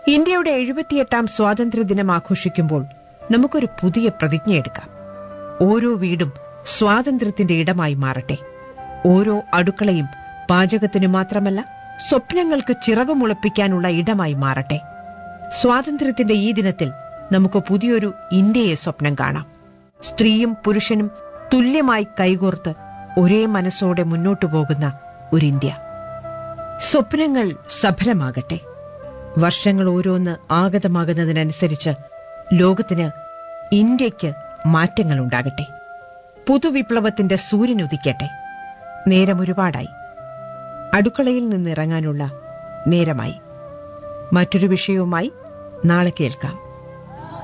ഇന്ത്യയുടെ എഴുപത്തിയെട്ടാം സ്വാതന്ത്ര്യദിനം ആഘോഷിക്കുമ്പോൾ നമുക്കൊരു പുതിയ പ്രതിജ്ഞയെടുക്കാം ഓരോ വീടും സ്വാതന്ത്ര്യത്തിന്റെ ഇടമായി മാറട്ടെ ഓരോ അടുക്കളയും പാചകത്തിനു മാത്രമല്ല സ്വപ്നങ്ങൾക്ക് ചിറകുമുളപ്പിക്കാനുള്ള ഇടമായി മാറട്ടെ സ്വാതന്ത്ര്യത്തിന്റെ ഈ ദിനത്തിൽ നമുക്ക് പുതിയൊരു ഇന്ത്യയെ സ്വപ്നം കാണാം സ്ത്രീയും പുരുഷനും തുല്യമായി കൈകോർത്ത് ഒരേ മനസ്സോടെ മുന്നോട്ടു പോകുന്ന ഒരു ഇന്ത്യ സ്വപ്നങ്ങൾ സഫലമാകട്ടെ വർഷങ്ങൾ ഓരോന്ന് ആഗതമാകുന്നതിനനുസരിച്ച് ലോകത്തിന് ഇന്ത്യക്ക് മാറ്റങ്ങൾ ഉണ്ടാകട്ടെ പുതുവിപ്ലവത്തിന്റെ സൂര്യൻ ഉദിക്കട്ടെ നേരം ഒരുപാടായി അടുക്കളയിൽ നിന്നിറങ്ങാനുള്ള നേരമായി മറ്റൊരു വിഷയവുമായി നാളെ കേൾക്കാം